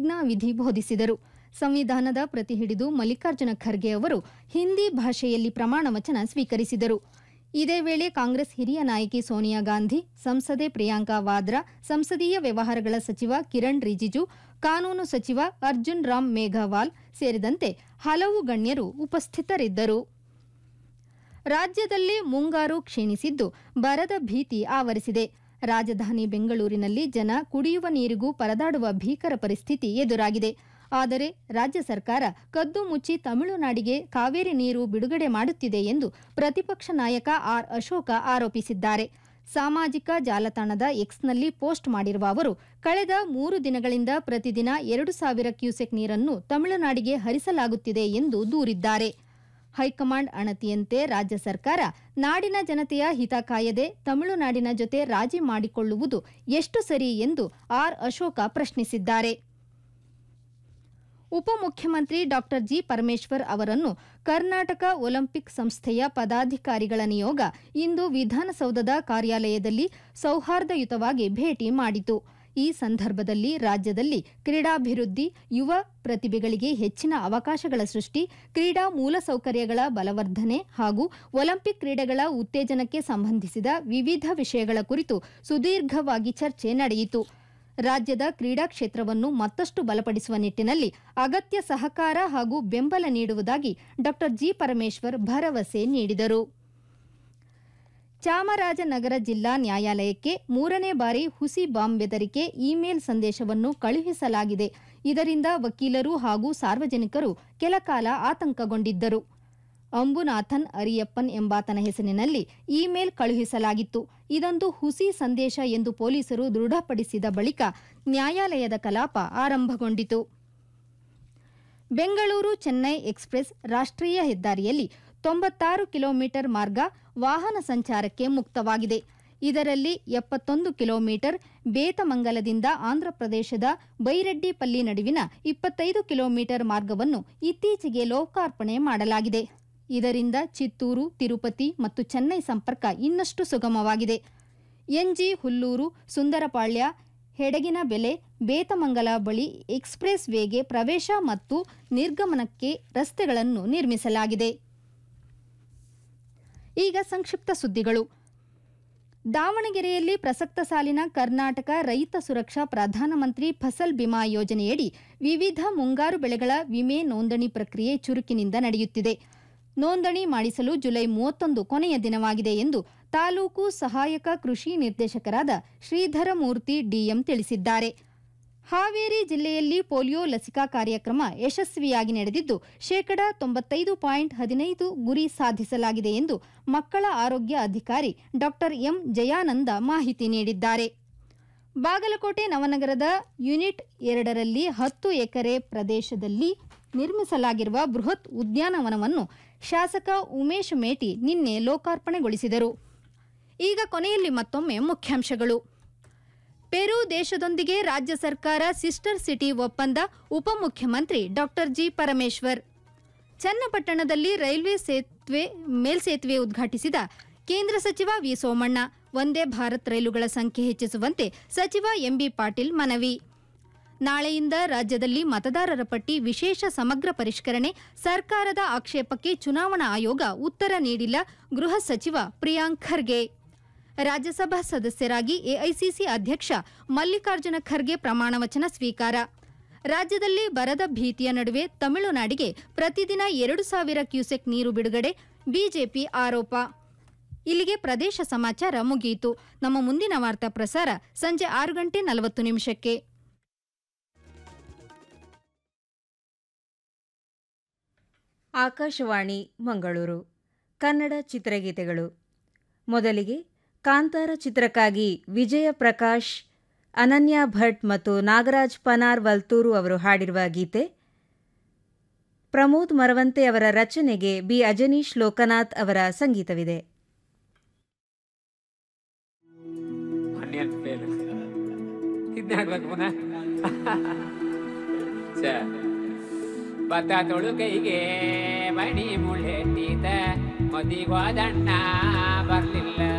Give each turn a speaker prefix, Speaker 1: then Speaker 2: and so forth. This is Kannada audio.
Speaker 1: ಪ್ರತಿಜ್ಞಾ ವಿಧಿ ಬೋಧಿಸಿದರು ಸಂವಿಧಾನದ ಪ್ರತಿ ಹಿಡಿದು ಮಲ್ಲಿಕಾರ್ಜುನ ಖರ್ಗೆ ಅವರು ಹಿಂದಿ ಭಾಷೆಯಲ್ಲಿ ಪ್ರಮಾಣ ವಚನ ಸ್ವೀಕರಿಸಿದರು ಇದೇ ವೇಳೆ ಕಾಂಗ್ರೆಸ್ ಹಿರಿಯ ನಾಯಕಿ ಸೋನಿಯಾ ಗಾಂಧಿ ಸಂಸದೆ ಪ್ರಿಯಾಂಕಾ ವಾದ್ರಾ ಸಂಸದೀಯ ವ್ಯವಹಾರಗಳ ಸಚಿವ ಕಿರಣ್ ರಿಜಿಜು ಕಾನೂನು ಸಚಿವ ಅರ್ಜುನ್ ರಾಮ್ ಮೇಘವಾಲ್ ಸೇರಿದಂತೆ ಹಲವು ಗಣ್ಯರು ಉಪಸ್ಥಿತರಿದ್ದರು ರಾಜ್ಯದಲ್ಲಿ ಮುಂಗಾರು ಕ್ಷೀಣಿಸಿದ್ದು ಬರದ ಭೀತಿ ಆವರಿಸಿದೆ ರಾಜಧಾನಿ ಬೆಂಗಳೂರಿನಲ್ಲಿ ಜನ ಕುಡಿಯುವ ನೀರಿಗೂ ಪರದಾಡುವ ಭೀಕರ ಪರಿಸ್ಥಿತಿ ಎದುರಾಗಿದೆ ಆದರೆ ರಾಜ್ಯ ಸರ್ಕಾರ ಕದ್ದು ಮುಚ್ಚಿ ತಮಿಳುನಾಡಿಗೆ ಕಾವೇರಿ ನೀರು ಬಿಡುಗಡೆ ಮಾಡುತ್ತಿದೆ ಎಂದು ಪ್ರತಿಪಕ್ಷ ನಾಯಕ ಆರ್ ಅಶೋಕ ಆರೋಪಿಸಿದ್ದಾರೆ ಸಾಮಾಜಿಕ ಜಾಲತಾಣದ ಎಕ್ಸ್ನಲ್ಲಿ ಪೋಸ್ಟ್ ಮಾಡಿರುವ ಅವರು ಕಳೆದ ಮೂರು ದಿನಗಳಿಂದ ಪ್ರತಿದಿನ ಎರಡು ಸಾವಿರ ಕ್ಯೂಸೆಕ್ ನೀರನ್ನು ತಮಿಳುನಾಡಿಗೆ ಹರಿಸಲಾಗುತ್ತಿದೆ ಎಂದು ದೂರಿದ್ದಾರೆ ಹೈಕಮಾಂಡ್ ಅಣತಿಯಂತೆ ರಾಜ್ಯ ಸರ್ಕಾರ ನಾಡಿನ ಜನತೆಯ ಹಿತ ಕಾಯದೆ ತಮಿಳುನಾಡಿನ ಜೊತೆ ರಾಜಿ ಮಾಡಿಕೊಳ್ಳುವುದು ಎಷ್ಟು ಸರಿ ಎಂದು ಆರ್ ಅಶೋಕ ಪ್ರಶ್ನಿಸಿದ್ದಾರೆ ಉಪಮುಖ್ಯಮಂತ್ರಿ ಡಾಕ್ಟರ್ ಜಿ ಪರಮೇಶ್ವರ್ ಅವರನ್ನು ಕರ್ನಾಟಕ ಒಲಿಂಪಿಕ್ ಸಂಸ್ಥೆಯ ಪದಾಧಿಕಾರಿಗಳ ನಿಯೋಗ ಇಂದು ವಿಧಾನಸೌಧದ ಕಾರ್ಯಾಲಯದಲ್ಲಿ ಸೌಹಾರ್ದಯುತವಾಗಿ ಭೇಟಿ ಮಾಡಿತು ಈ ಸಂದರ್ಭದಲ್ಲಿ ರಾಜ್ಯದಲ್ಲಿ ಕ್ರೀಡಾಭಿವೃದ್ಧಿ ಯುವ ಪ್ರತಿಭೆಗಳಿಗೆ ಹೆಚ್ಚಿನ ಅವಕಾಶಗಳ ಸೃಷ್ಟಿ ಕ್ರೀಡಾ ಮೂಲಸೌಕರ್ಯಗಳ ಬಲವರ್ಧನೆ ಹಾಗೂ ಒಲಿಂಪಿಕ್ ಕ್ರೀಡೆಗಳ ಉತ್ತೇಜನಕ್ಕೆ ಸಂಬಂಧಿಸಿದ ವಿವಿಧ ವಿಷಯಗಳ ಕುರಿತು ಸುದೀರ್ಘವಾಗಿ ಚರ್ಚೆ ನಡೆಯಿತು ರಾಜ್ಯದ ಕ್ರೀಡಾ ಕ್ಷೇತ್ರವನ್ನು ಮತ್ತಷ್ಟು ಬಲಪಡಿಸುವ ನಿಟ್ಟಿನಲ್ಲಿ ಅಗತ್ಯ ಸಹಕಾರ ಹಾಗೂ ಬೆಂಬಲ ನೀಡುವುದಾಗಿ ಡಾಕ್ಟರ್ ಜಿ ಪರಮೇಶ್ವರ್ ಭರವಸೆ ನೀಡಿದರು ಚಾಮರಾಜನಗರ ಜಿಲ್ಲಾ ನ್ಯಾಯಾಲಯಕ್ಕೆ ಮೂರನೇ ಬಾರಿ ಹುಸಿ ಬಾಂಬ್ ಬೆದರಿಕೆ ಇಮೇಲ್ ಸಂದೇಶವನ್ನು ಕಳುಹಿಸಲಾಗಿದೆ ಇದರಿಂದ ವಕೀಲರು ಹಾಗೂ ಸಾರ್ವಜನಿಕರು ಕೆಲಕಾಲ ಆತಂಕಗೊಂಡಿದ್ದರು ಅಂಬುನಾಥನ್ ಅರಿಯಪ್ಪನ್ ಎಂಬಾತನ ಹೆಸರಿನಲ್ಲಿ ಇಮೇಲ್ ಕಳುಹಿಸಲಾಗಿತ್ತು ಇದೊಂದು ಹುಸಿ ಸಂದೇಶ ಎಂದು ಪೊಲೀಸರು ದೃಢಪಡಿಸಿದ ಬಳಿಕ ನ್ಯಾಯಾಲಯದ ಕಲಾಪ ಆರಂಭಗೊಂಡಿತು ಬೆಂಗಳೂರು ಚೆನ್ನೈ ಎಕ್ಸ್ಪ್ರೆಸ್ ರಾಷ್ಟ್ರೀಯ ಹೆದ್ದಾರಿಯಲ್ಲಿ ತೊಂಬತ್ತಾರು ಕಿಲೋಮೀಟರ್ ಮಾರ್ಗ ವಾಹನ ಸಂಚಾರಕ್ಕೆ ಮುಕ್ತವಾಗಿದೆ ಇದರಲ್ಲಿ ಎಪ್ಪತ್ತೊಂದು ಕಿಲೋಮೀಟರ್ ಬೇತಮಂಗಲದಿಂದ ಆಂಧ್ರಪ್ರದೇಶದ ಬೈರೆಡ್ಡಿಪಲ್ಲಿ ನಡುವಿನ ಇಪ್ಪತ್ತೈದು ಕಿಲೋಮೀಟರ್ ಮಾರ್ಗವನ್ನು ಇತ್ತೀಚೆಗೆ ಲೋಕಾರ್ಪಣೆ ಮಾಡಲಾಗಿದೆ ಇದರಿಂದ ಚಿತ್ತೂರು ತಿರುಪತಿ ಮತ್ತು ಚೆನ್ನೈ ಸಂಪರ್ಕ ಇನ್ನಷ್ಟು ಸುಗಮವಾಗಿದೆ ಎನ್ಜಿ ಹುಲ್ಲೂರು ಸುಂದರಪಾಳ್ಯ ಹೆಡಗಿನ ಬೆಲೆ ಬೇತಮಂಗಲ ಬಳಿ ಎಕ್ಸ್ಪ್ರೆಸ್ ವೇಗೆ ಪ್ರವೇಶ ಮತ್ತು ನಿರ್ಗಮನಕ್ಕೆ ರಸ್ತೆಗಳನ್ನು ನಿರ್ಮಿಸಲಾಗಿದೆ ಈಗ ಸಂಕ್ಷಿಪ್ತ ಸುದ್ದಿಗಳು ದಾವಣಗೆರೆಯಲ್ಲಿ ಪ್ರಸಕ್ತ ಸಾಲಿನ ಕರ್ನಾಟಕ ರೈತ ಸುರಕ್ಷಾ ಪ್ರಧಾನಮಂತ್ರಿ ಫಸಲ್ ಬಿಮಾ ಯೋಜನೆಯಡಿ ವಿವಿಧ ಮುಂಗಾರು ಬೆಳೆಗಳ ವಿಮೆ ನೋಂದಣಿ ಪ್ರಕ್ರಿಯೆ ಚುರುಕಿನಿಂದ ನಡೆಯುತ್ತಿದೆ ನೋಂದಣಿ ಮಾಡಿಸಲು ಜುಲೈ ಮೂವತ್ತೊಂದು ಕೊನೆಯ ದಿನವಾಗಿದೆ ಎಂದು ತಾಲೂಕು ಸಹಾಯಕ ಕೃಷಿ ನಿರ್ದೇಶಕರಾದ ಶ್ರೀಧರ ಮೂರ್ತಿ ಡಿಎಂ ತಿಳಿಸಿದ್ದಾರೆ ಹಾವೇರಿ ಜಿಲ್ಲೆಯಲ್ಲಿ ಪೋಲಿಯೋ ಲಸಿಕಾ ಕಾರ್ಯಕ್ರಮ ಯಶಸ್ವಿಯಾಗಿ ನಡೆದಿದ್ದು ಶೇಕಡಾ ತೊಂಬತ್ತೈದು ಪಾಯಿಂಟ್ ಹದಿನೈದು ಗುರಿ ಸಾಧಿಸಲಾಗಿದೆ ಎಂದು ಮಕ್ಕಳ ಆರೋಗ್ಯ ಅಧಿಕಾರಿ ಡಾಕ್ಟರ್ ಎಂ ಜಯಾನಂದ ಮಾಹಿತಿ ನೀಡಿದ್ದಾರೆ ಬಾಗಲಕೋಟೆ ನವನಗರದ ಯೂನಿಟ್ ಎರಡರಲ್ಲಿ ಹತ್ತು ಎಕರೆ ಪ್ರದೇಶದಲ್ಲಿ ನಿರ್ಮಿಸಲಾಗಿರುವ ಬೃಹತ್ ಉದ್ಯಾನವನವನ್ನು ಶಾಸಕ ಉಮೇಶ್ ಮೇಟಿ ನಿನ್ನೆ ಲೋಕಾರ್ಪಣೆಗೊಳಿಸಿದರು ಈಗ ಕೊನೆಯಲ್ಲಿ ಮತ್ತೊಮ್ಮೆ ಮುಖ್ಯಾಂಶಗಳು ಪೆರು ದೇಶದೊಂದಿಗೆ ರಾಜ್ಯ ಸರ್ಕಾರ ಸಿಸ್ಟರ್ ಸಿಟಿ ಒಪ್ಪಂದ ಉಪಮುಖ್ಯಮಂತ್ರಿ ಡಾಕ್ಟರ್ ಜಿ ಪರಮೇಶ್ವರ್ ಚನ್ನಪಟ್ಟಣದಲ್ಲಿ ರೈಲ್ವೆ ಸೇತುವೆ ಮೇಲ್ಸೇತುವೆ ಉದ್ಘಾಟಿಸಿದ ಕೇಂದ್ರ ಸಚಿವ ವಿ ಸೋಮಣ್ಣ ಒಂದೇ ಭಾರತ್ ರೈಲುಗಳ ಸಂಖ್ಯೆ ಹೆಚ್ಚಿಸುವಂತೆ ಸಚಿವ ಎಂಬಿ ಪಾಟೀಲ್ ಮನವಿ ನಾಳೆಯಿಂದ ರಾಜ್ಯದಲ್ಲಿ ಮತದಾರರ ಪಟ್ಟಿ ವಿಶೇಷ ಸಮಗ್ರ ಪರಿಷ್ಕರಣೆ ಸರ್ಕಾರದ ಆಕ್ಷೇಪಕ್ಕೆ ಚುನಾವಣಾ ಆಯೋಗ ಉತ್ತರ ನೀಡಿಲ್ಲ ಗೃಹ ಸಚಿವ ಪ್ರಿಯಾಂಕ್ ಖರ್ಗೆ ರಾಜ್ಯಸಭಾ ಸದಸ್ಯರಾಗಿ ಎಐಸಿಸಿ ಅಧ್ಯಕ್ಷ ಮಲ್ಲಿಕಾರ್ಜುನ ಖರ್ಗೆ ಪ್ರಮಾಣವಚನ ಸ್ವೀಕಾರ ರಾಜ್ಯದಲ್ಲಿ ಬರದ ಭೀತಿಯ ನಡುವೆ ತಮಿಳುನಾಡಿಗೆ ಪ್ರತಿದಿನ ಎರಡು ಸಾವಿರ ಕ್ಯೂಸೆಕ್ ನೀರು ಬಿಡುಗಡೆ ಬಿಜೆಪಿ ಆರೋಪ ಇಲ್ಲಿಗೆ ಪ್ರದೇಶ ಸಮಾಚಾರ ಮುಗಿಯಿತು ನಮ್ಮ ಮುಂದಿನ ವಾರ್ತಾ ಪ್ರಸಾರ ಸಂಜೆ ಆರು ಗಂಟೆ ನಲವತ್ತು ನಿಮಿಷಕ್ಕೆ
Speaker 2: ಆಕಾಶವಾಣಿ ಮಂಗಳೂರು ಕನ್ನಡ ಚಿತ್ರಗೀತೆಗಳು ಮೊದಲಿಗೆ ಕಾಂತಾರ ಚಿತ್ರಕ್ಕಾಗಿ ವಿಜಯ ಪ್ರಕಾಶ್ ಅನನ್ಯ ಭಟ್ ಮತ್ತು ನಾಗರಾಜ್ ಪನಾರ್ ವಲ್ತೂರು ಅವರು ಹಾಡಿರುವ ಗೀತೆ ಪ್ರಮೋದ್ ಮರವಂತೆ ಅವರ ರಚನೆಗೆ ಬಿ ಅಜನೀಶ್ ಲೋಕನಾಥ್ ಅವರ ಸಂಗೀತವಿದೆ
Speaker 3: ಆನಿಯನ್ ಫೇಲ್ ಇದ್ನ ಹಾಕ್ಬೇಕು ಪುನಃ ಛೆ. ಭತ್ತ ತೊಳುಕೈಗೆ ಮಣಿ ಮುಳ್ಳೆಟ್ಟಿದ ಮದಿಗೋದಣ್ಣ ಬರ್ಲಿಲ್ಲ